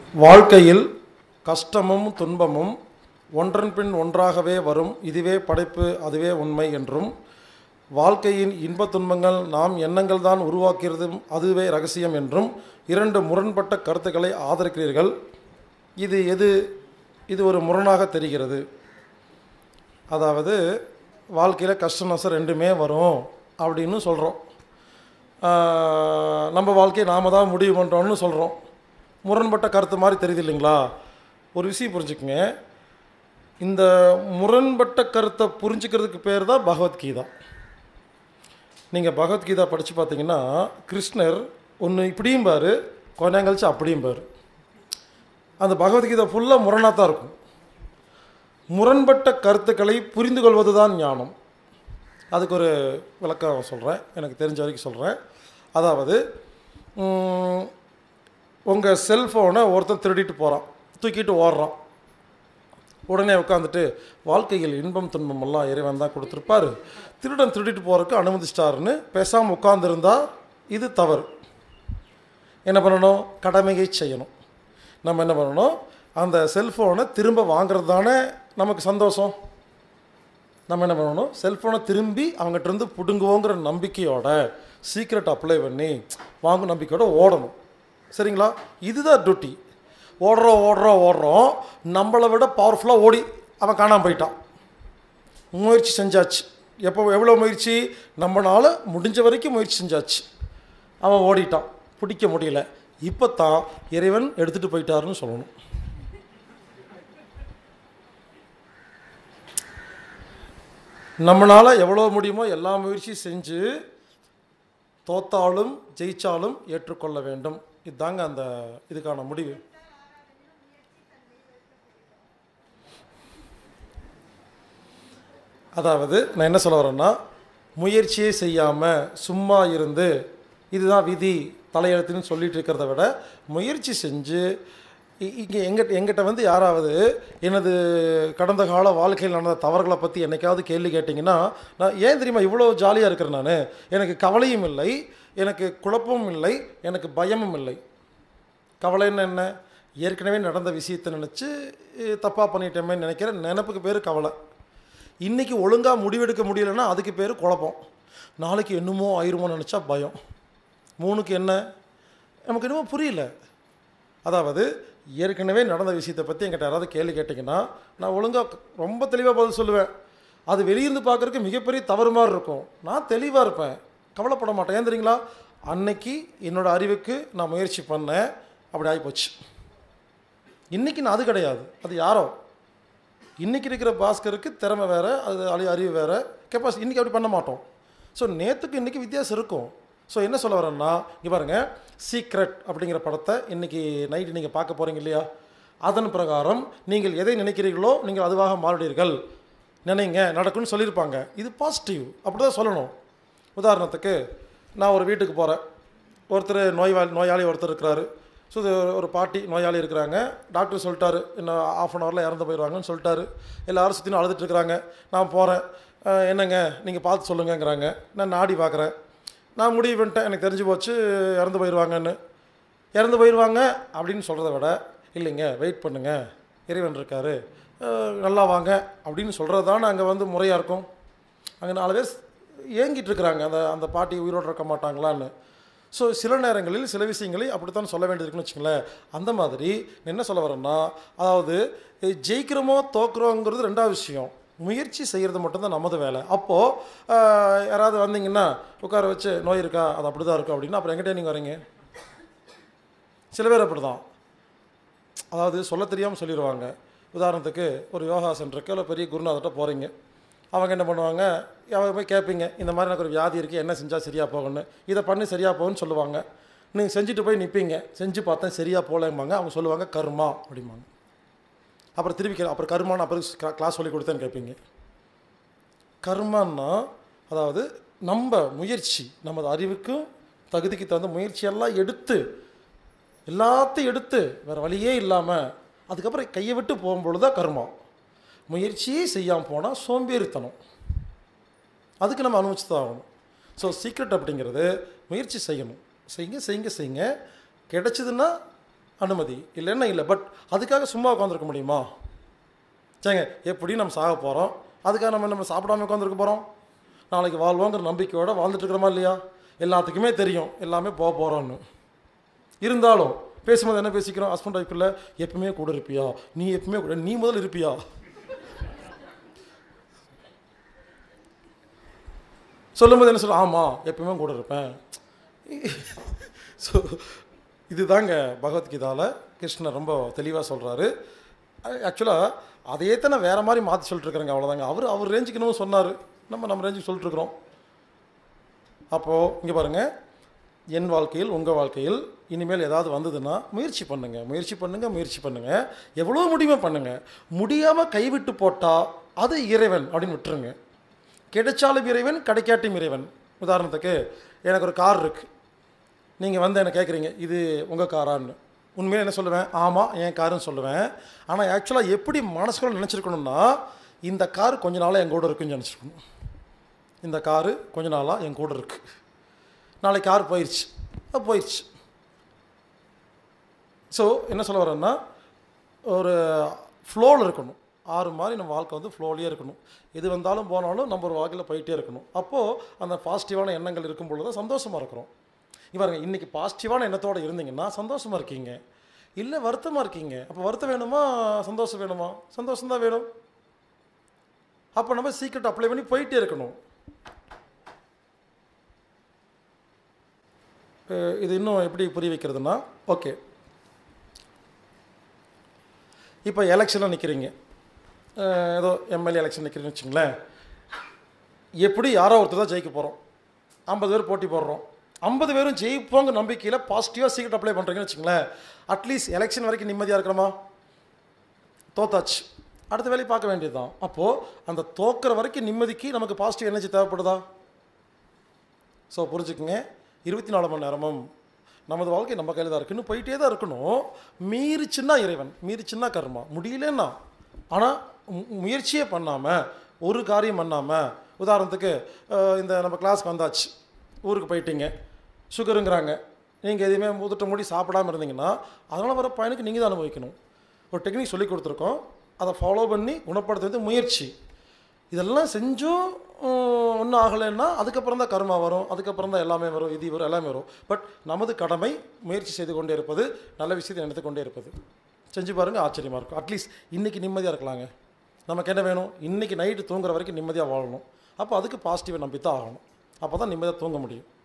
வாழ்க்கையில் கஷ்டமும் துன்பமும் ஒன்றன் பின் ஒன்றாகவே வரும் இதுவே படைப்பு அதுவே உண்மை என்றும் வாழ்க்கையின் இன்பத் துன்பங்கள் நாம் எண்ணங்கள் தான் உருவாக்கிறதும் அதுவே ரகசியம் என்றும் இரண்டு முரண்பட்ட கருத்துக்களை ஆதரிக்கிறீர்கள் இது எது இது ஒரு முரணாக தெரிகிறது அதாவது வாழ்க்கையில் கஷ்ட நஷ்டம் ரெண்டுமே வரும் அப்படின்னு சொல்கிறோம் நம்ம வாழ்க்கையை நாம் தான் முடிவு பண்ணுறோம்னு சொல்கிறோம் முரண்பட்ட கருத்து மாதிரி தெரியுது இல்லைங்களா ஒரு விஷயம் புரிஞ்சுக்கங்க இந்த முரண்பட்ட கருத்தை புரிஞ்சுக்கிறதுக்கு பேர் தான் பகவத்கீதா நீங்கள் பகவத்கீதா படித்து பார்த்தீங்கன்னா கிருஷ்ணர் ஒன்று இப்படியும் பாரு கொஞ்ச நேரம் கழிச்சு அப்படியும் பாரு அந்த பகவத்கீதா ஃபுல்லாக முரணாக தான் இருக்கும் முரண்பட்ட கருத்துக்களை புரிந்து கொள்வது தான் ஞானம் அதுக்கு ஒரு விளக்கம் சொல்கிறேன் எனக்கு தெரிஞ்ச வரைக்கும் சொல்கிறேன் அதாவது உங்கள் செல்ஃபோனை ஒருத்தன் திருடிட்டு போகிறான் தூக்கிட்டு ஓடுறான் உடனே உட்காந்துட்டு வாழ்க்கையில் இன்பம் துன்பம் எல்லாம் இறைவன் தான் கொடுத்துருப்பாரு திருடன் திருடிட்டு போகிறதுக்கு அனுமதிச்சிட்டாருன்னு பேசாமல் உட்காந்துருந்தா இது தவறு என்ன பண்ணணும் கடமையை செய்யணும் நம்ம என்ன பண்ணணும் அந்த செல்ஃபோனை திரும்ப வாங்குறது தானே நமக்கு சந்தோஷம் நம்ம என்ன பண்ணணும் செல்ஃபோனை திரும்பி அவங்ககிட்ட இருந்து பிடுங்குவோங்கிற நம்பிக்கையோட சீக்ரெட் அப்ளை பண்ணி வாங்கும் நம்பிக்கையோட ஓடணும் சரிங்களா இதுதான் டியூட்டி ஓடுறோம் ஓடுறோம் ஓடுறோம் நம்மளை விட பவர்ஃபுல்லாக ஓடி அவன் காணாமல் போயிட்டான் முயற்சி செஞ்சாச்சு எப்போ எவ்வளோ முயற்சி நம்மளால் முடிஞ்ச வரைக்கும் முயற்சி செஞ்சாச்சு அவன் ஓடிட்டான் பிடிக்க முடியல இப்போ தான் இறைவன் எடுத்துகிட்டு போயிட்டாருன்னு சொல்லணும் நம்மளால் எவ்வளோ முடியுமோ எல்லா முயற்சியும் செஞ்சு தோத்தாலும் ஜெயித்தாலும் ஏற்றுக்கொள்ள வேண்டும் இதுதாங்க அந்த இதுக்கான முடிவு அதாவது நான் என்ன சொல்ல வரேன்னா முயற்சியே செய்யாமல் சும்மா இருந்து இதுதான் விதி தலையெழுத்துன்னு சொல்லிட்டு இருக்கிறத விட முயற்சி செஞ்சு இங்கே எங்கிட்ட எங்கிட்ட வந்து யாராவது எனது கடந்த கால வாழ்க்கையில் நடந்த தவறுகளை பற்றி என்னைக்காவது கேள்வி கேட்டிங்கன்னா நான் ஏன் தெரியுமா இவ்வளோ ஜாலியாக இருக்கிறேன் நான் எனக்கு கவலையும் இல்லை எனக்கு குழப்பமும் இல்லை எனக்கு பயமும் இல்லை கவலைன்னு என்ன ஏற்கனவே நடந்த விஷயத்தை நினச்சி தப்பாக பண்ணிட்டோமேன்னு நினைக்கிற நினப்புக்கு பேர் கவலை இன்றைக்கி ஒழுங்காக முடிவெடுக்க முடியலன்னா அதுக்கு பேர் குழப்பம் நாளைக்கு என்னமோ ஆயிருமோன்னு நினச்சா பயம் மூணுக்கு என்ன நமக்கு என்னமோ புரியல அதாவது ஏற்கனவே நடந்த விஷயத்தை பற்றி என்கிட்ட யாராவது கேள்வி கேட்டிங்கன்னா நான் ஒழுங்காக ரொம்ப தெளிவாக பதில் சொல்லுவேன் அது வெளியிருந்து பார்க்குறதுக்கு மிகப்பெரிய தவறு மாதிரி இருக்கும் நான் தெளிவாக இருப்பேன் கவலைப்பட மாட்டேன் ஏன் தெரியுங்களா அன்னைக்கு என்னோடய அறிவுக்கு நான் முயற்சி பண்ணேன் அப்படி ஆகிப்போச்சு இன்றைக்கி நான் அது கிடையாது அது யாரோ இன்றைக்கி இருக்கிற பாஸ்கருக்கு திறமை வேறு அது அழி அறிவு வேறு கெப்பாசிட்டி இன்றைக்கி அப்படி பண்ண மாட்டோம் ஸோ நேற்றுக்கு இன்றைக்கி வித்தியாசம் இருக்கும் ஸோ என்ன சொல்ல வரேன்னா இங்கே பாருங்கள் சீக்ரெட் அப்படிங்கிற படத்தை இன்றைக்கி நைட்டு நீங்கள் பார்க்க போகிறீங்க இல்லையா அதன் பிரகாரம் நீங்கள் எதை நினைக்கிறீர்களோ நீங்கள் அதுவாக மாறுவீர்கள் நினைங்க நடக்கும்னு சொல்லியிருப்பாங்க இது பாசிட்டிவ் அப்படி தான் சொல்லணும் உதாரணத்துக்கு நான் ஒரு வீட்டுக்கு போகிறேன் ஒருத்தர் நோய்வாளி நோயாளி ஒருத்தர் இருக்கிறாரு ஸோ இது ஒரு பாட்டி நோயாளி இருக்கிறாங்க டாக்டர் சொல்லிட்டாரு இன்னும் ஆஃப் அன் ஹவரில் இறந்து போயிடுவாங்கன்னு சொல்லிட்டாரு எல்லோரும் சுற்றினும் அழுதுட்டுருக்குறாங்க நான் போகிறேன் என்னங்க நீங்கள் பார்த்து சொல்லுங்கங்கிறாங்க நான் நாடி பார்க்குறேன் நான் முடிவு பண்ணிட்டேன் எனக்கு தெரிஞ்சு போச்சு இறந்து போயிடுவாங்கன்னு இறந்து போயிடுவாங்க அப்படின்னு சொல்கிறத விட இல்லைங்க வெயிட் பண்ணுங்கள் இறைவன் இருக்கார் நல்லா வாங்க அப்படின்னு சொல்கிறது தான் அங்கே வந்து முறையாக இருக்கும் அங்கே நாலு பேர் ஏங்கிட்டு இருக்கிறாங்க அந்த அந்த பாட்டி உயிரோடு இருக்க மாட்டாங்களான்னு ஸோ சில நேரங்களில் சில விஷயங்களை அப்படித்தான் சொல்ல வேண்டியிருக்குன்னு வச்சுங்களேன் அந்த மாதிரி என்ன சொல்ல வரேன்னா அதாவது ஜெயிக்கிறோமோ தோக்குறோங்கிறது ரெண்டாவது விஷயம் முயற்சி செய்கிறது மட்டும்தான் நமது வேலை அப்போது யாராவது வந்தீங்கன்னா உட்கார வச்சு நோய் இருக்கா அது அப்படி தான் இருக்கும் அப்படின்னா அப்புறம் எங்கிட்டே நீங்கள் வரீங்க சில பேர் அப்படி தான் அதாவது சொல்ல தெரியாமல் சொல்லிடுவாங்க உதாரணத்துக்கு ஒரு யோகா சென்டருக்கு இல்லை பெரிய குருநாதர்கிட்ட போகிறீங்க அவங்க என்ன பண்ணுவாங்க அவங்க போய் கேட்பீங்க இந்த மாதிரி எனக்கு ஒரு வியாதி இருக்குது என்ன செஞ்சால் சரியாக போகணும்னு இதை பண்ணி சரியாக போகும்னு சொல்லுவாங்க நீங்கள் செஞ்சுட்டு போய் நிற்பீங்க செஞ்சு பார்த்தேன் சரியாக போகலம்பாங்க அவங்க சொல்லுவாங்க கர்மா அப்படிம்பாங்க அப்புறம் திருப்பி அப்புறம் கர்மான்னு அப்புறம் கிளாஸ் சொல்லி கொடுத்தேன்னு கேட்பீங்க கர்மான்னா அதாவது நம்ம முயற்சி நமது அறிவுக்கும் தகுதிக்கு தகுந்த முயற்சியெல்லாம் எடுத்து எல்லாத்தையும் எடுத்து வேறு வழியே இல்லாமல் அதுக்கப்புறம் கையை விட்டு போகும்பொழுது தான் கர்மா முயற்சியே செய்யாமல் போனால் சோம்பேறித்தனம் அதுக்கு நம்ம அனுபவிச்சு தான் ஆகணும் ஸோ சீக்ரெட் அப்படிங்கிறது முயற்சி செய்யணும் செய்யுங்க செய்யுங்க செய்யுங்க கிடைச்சதுன்னா அனுமதி இல்லைன்னா இல்லை பட் அதுக்காக சும்மா உட்காந்துருக்க முடியுமா சரிங்க எப்படி நம்ம சாக போகிறோம் அதுக்காக நம்ம நம்ம சாப்பிடாம உட்காந்துருக்க போகிறோம் நாளைக்கு வாழ்வோங்கிற நம்பிக்கையோடு வாழ்ந்துட்டு இருக்கிறோமா இல்லையா எல்லாத்துக்குமே தெரியும் எல்லாமே போக போகிறோன்னு இருந்தாலும் பேசும்போது என்ன பேசிக்கிறோம் ஹஸ்பண்ட் ஒய்ஃபில் எப்பவுமே கூட இருப்பியா நீ எப்பவுமே கூட நீ முதல்ல இருப்பியா சொல்லும்போது என்ன சொல்ல ஆமாம் எப்பவுமே கூட இருப்பேன் ஸோ இதுதாங்க பகவத்கீதாவில் கிருஷ்ணர் ரொம்ப தெளிவாக சொல்கிறாரு ஆக்சுவலாக அதையே தான் நான் வேறு மாதிரி மாற்றி சொல்லிட்டுருக்குறேங்க அவ்வளோதாங்க அவர் அவர் ரேஞ்சுக்கு இன்னும் சொன்னார் நம்ம நம்ம ரேஞ்சுக்கு சொல்லிட்டுருக்குறோம் அப்போது இங்கே பாருங்கள் என் வாழ்க்கையில் உங்கள் வாழ்க்கையில் இனிமேல் ஏதாவது வந்ததுன்னா முயற்சி பண்ணுங்கள் முயற்சி பண்ணுங்கள் முயற்சி பண்ணுங்கள் எவ்வளோ முடியுமோ பண்ணுங்கள் முடியாமல் கைவிட்டு போட்டால் அது இறைவன் அப்படின்னு விட்டுருங்க கிடைச்சாலும் இறைவன் கிடைக்காட்டும் இறைவன் உதாரணத்துக்கு எனக்கு ஒரு கார் இருக்குது நீங்கள் வந்து என்ன கேட்குறீங்க இது உங்கள் காரான்னு உண்மையாக என்ன சொல்லுவேன் ஆமாம் என் காருன்னு சொல்லுவேன் ஆனால் ஆக்சுவலாக எப்படி மனசுக்குள்ள நினச்சிருக்கணும்னா இந்த கார் கொஞ்ச நாளாக என் கூட இருக்குன்னு நினச்சிருக்கணும் இந்த காரு கொஞ்ச நாளாக என் கூட இருக்குது நாளைக்கு கார் போயிடுச்சு அது போயிடுச்சு ஸோ என்ன சொல்ல வரேன்னா ஒரு ஃப்ளோவில் இருக்கணும் ஆறு மாதிரி நம்ம வாழ்க்கை வந்து ஃப்ளோலேயே இருக்கணும் எது வந்தாலும் போனாலும் நம்ம ஒரு வாழ்க்கையில் போயிட்டே இருக்கணும் அப்போது அந்த பாசிட்டிவான எண்ணங்கள் இருக்கும் பொழுது தான் சந்தோஷமாக இருக்கிறோம் இவருங்க இன்றைக்கி பாசிட்டிவான எண்ணத்தோடு இருந்தீங்கன்னா சந்தோஷமாக இருக்கீங்க இல்லை வருத்தமாக இருக்கீங்க அப்போ வருத்தம் வேணுமா சந்தோஷம் வேணுமா சந்தோஷம் தான் வேணும் அப்போ நம்ம சீக்கிரட் அப்ளை பண்ணி போயிட்டே இருக்கணும் அஹ் இது இன்னும் எப்படி புரிய வைக்கிறதுனா ஓகே இப்போ எலெக்ஷனில் நிற்கிறீங்க ஏதோ எம்எல்ஏ எலெக்ஷன் நிற்கிறீங்கன்னு வச்சுங்களேன் எப்படி யாரோ ஒருத்தர் தான் ஜெயிக்க போகிறோம் ஐம்பது பேர் போட்டி போடுறோம் ஐம்பது பேரும் ஜெயிப்போங்க நம்பிக்கையில் பாசிட்டிவாக சீக்கிரம் அப்ளை பண்ணுறீங்கன்னு வச்சுங்களேன் அட்லீஸ்ட் எலெக்ஷன் வரைக்கும் நிம்மதியாக இருக்கிறோமா தோத்தாச்சு அடுத்த வேலையை பார்க்க வேண்டியது தான் அப்போது அந்த தோக்கிற வரைக்கும் நிம்மதிக்கு நமக்கு பாசிட்டிவ் எனர்ஜி தேவைப்படுதா ஸோ புரிஞ்சுக்குங்க இருபத்தி நாலு மணி நேரமும் நமது வாழ்க்கை நம்ம கையில் தான் இருக்குன்னு போயிட்டே தான் இருக்கணும் மீறிச்சுன்னா இறைவன் மீறிச்சுன்னா கர்மா முடியலன்னா ஆனால் முயற்சியே பண்ணாமல் ஒரு காரியம் பண்ணாமல் உதாரணத்துக்கு அஹ், இந்த நம்ம கிளாஸ்க்கு வந்தாச்சு ஊருக்கு போயிட்டீங்க சுகருங்கிறாங்க நீங்கள் எதுவுமே முதுட்ட மூடி சாப்பிடாம இருந்தீங்கன்னா அதனால் வர பயனுக்கு நீங்கள் தான் அனுபவிக்கணும் ஒரு டெக்னிக் சொல்லி கொடுத்துருக்கோம் அதை ஃபாலோ பண்ணி குணப்படுத்துறது முயற்சி இதெல்லாம் செஞ்சும் ஒன்றும் ஆகலைன்னா அதுக்கப்புறம் தான் கர்மா வரும் அதுக்கப்புறம் தான் எல்லாமே வரும் இது வரும் எல்லாமே வரும் பட் நமது கடமை முயற்சி செய்து கொண்டே இருப்பது நல்ல விஷயத்தை நினைத்து கொண்டே இருப்பது செஞ்சு பாருங்கள் ஆச்சரியமாக இருக்கும் அட்லீஸ்ட் இன்றைக்கி நிம்மதியாக இருக்கலாங்க நமக்கு என்ன வேணும் இன்றைக்கி நைட்டு தூங்குற வரைக்கும் நிம்மதியாக வாழணும் அப்போ அதுக்கு பாசிட்டிவை நம்பி தான் ஆகணும் அப்போ தான் நிம்மதியாக தூங்க முடியும்